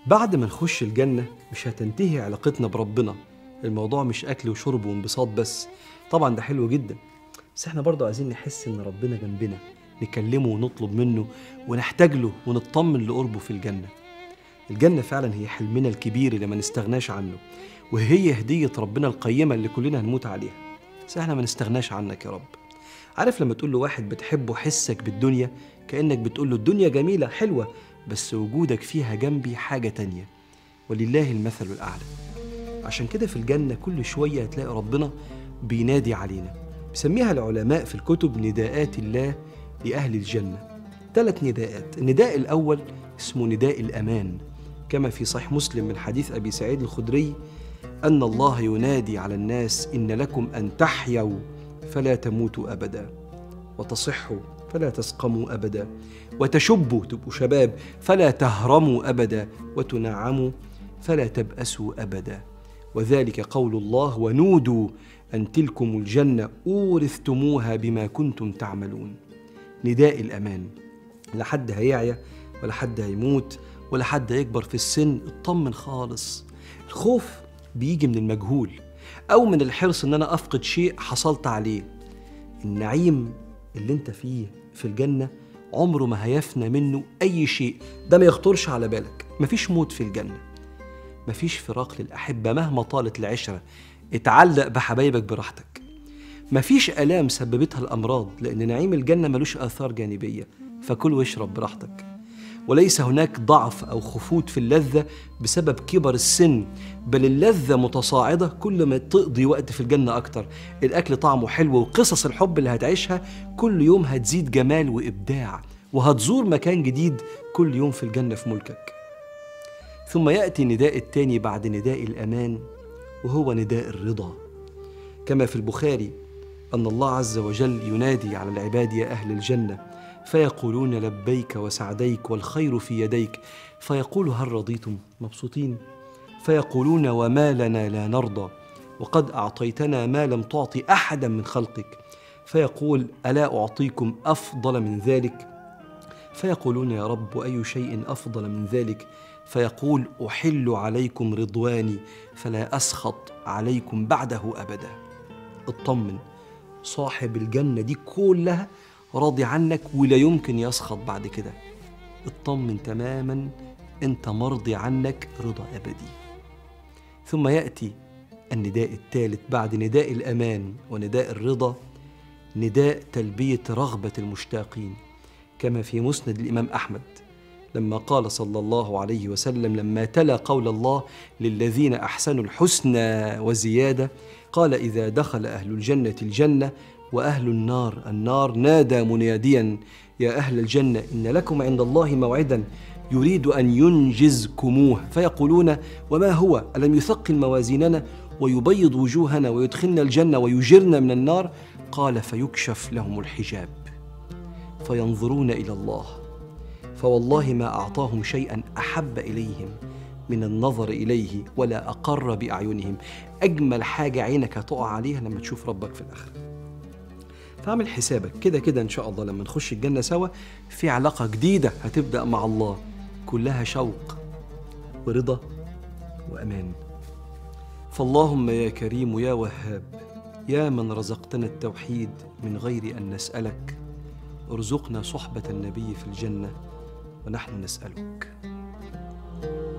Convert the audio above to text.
بعد ما نخش الجنة مش هتنتهي علاقتنا بربنا الموضوع مش أكل وشرب وانبساط بس طبعا ده حلو جدا بس احنا برضه عايزين نحس إن ربنا جنبنا نكلمه ونطلب منه ونحتاج له ونطمن لقربه في الجنة الجنة فعلا هي حلمنا الكبير اللي ما نستغناش عنه وهي هدية ربنا القيمة اللي كلنا هنموت عليها بس احنا ما نستغناش عنك يا رب عارف لما تقول له واحد بتحبه حسك بالدنيا كأنك بتقول له الدنيا جميلة حلوة بس وجودك فيها جنبي حاجة تانية ولله المثل الأعلى عشان كده في الجنة كل شوية هتلاقي ربنا بينادي علينا بيسميها العلماء في الكتب نداءات الله لأهل الجنة ثلاث نداءات النداء الأول اسمه نداء الأمان كما في صحيح مسلم من حديث أبي سعيد الخدري أن الله ينادي على الناس إن لكم أن تحيوا فلا تموتوا أبدا وتصحوا فلا تسقموا أبدا وتشبوا تبقوا شباب فلا تهرموا أبدا وتنعموا فلا تبأسوا أبدا وذلك قول الله ونودوا أن تلكم الجنة أورثتموها بما كنتم تعملون نداء الأمان لا حد هيعيا ولا حد هيموت ولا حد هيكبر في السن اطمن خالص الخوف بيجي من المجهول أو من الحرص إن أنا أفقد شيء حصلت عليه النعيم اللي أنت فيه في الجنة عمره ما هيفنى منه أي شيء ده ما يخطرش على بالك مفيش موت في الجنة مفيش فراق للأحبة مهما طالت العشرة اتعلق بحبايبك براحتك مفيش آلام سببتها الأمراض لأن نعيم الجنة ملوش آثار جانبية فكل واشرب براحتك وليس هناك ضعف أو خفوت في اللذة بسبب كبر السن بل اللذة متصاعدة كل ما تقضي وقت في الجنة أكتر الأكل طعمه حلو وقصص الحب اللي هتعيشها كل يوم هتزيد جمال وإبداع وهتزور مكان جديد كل يوم في الجنة في ملكك ثم يأتي النداء التاني بعد نداء الأمان وهو نداء الرضا كما في البخاري أن الله عز وجل ينادي على العباد يا أهل الجنة فيقولون لبيك وسعديك والخير في يديك فيقول هل رضيتم مبسوطين فيقولون وما لنا لا نرضى وقد أعطيتنا ما لم تعطي أحدا من خلقك فيقول ألا أعطيكم أفضل من ذلك فيقولون يا رب أي شيء أفضل من ذلك فيقول أحل عليكم رضواني فلا أسخط عليكم بعده أبدا اطمن صاحب الجنة دي كلها راضي عنك ولا يمكن يسخط بعد كده اطمن تماما انت مرضي عنك رضا ابدي ثم ياتي النداء الثالث بعد نداء الامان ونداء الرضا نداء تلبيه رغبه المشتاقين كما في مسند الامام احمد لما قال صلى الله عليه وسلم لما تلا قول الله للذين احسنوا الحسنى وزياده قال اذا دخل اهل الجنه الجنه واهل النار النار نادى مناديا يا اهل الجنه ان لكم عند الله موعدا يريد ان ينجزكموه فيقولون وما هو الم يثقل موازيننا ويبيض وجوهنا ويدخلنا الجنه ويجرنا من النار قال فيكشف لهم الحجاب فينظرون الى الله فوالله ما اعطاهم شيئا احب اليهم من النظر اليه ولا اقر باعينهم اجمل حاجه عينك هتقع عليها لما تشوف ربك في الاخره فاعمل حسابك كده كده ان شاء الله لما نخش الجنه سوا في علاقه جديده هتبدا مع الله كلها شوق ورضا وامان فاللهم يا كريم يا وهاب يا من رزقتنا التوحيد من غير ان نسالك ارزقنا صحبه النبي في الجنه ونحن نسالك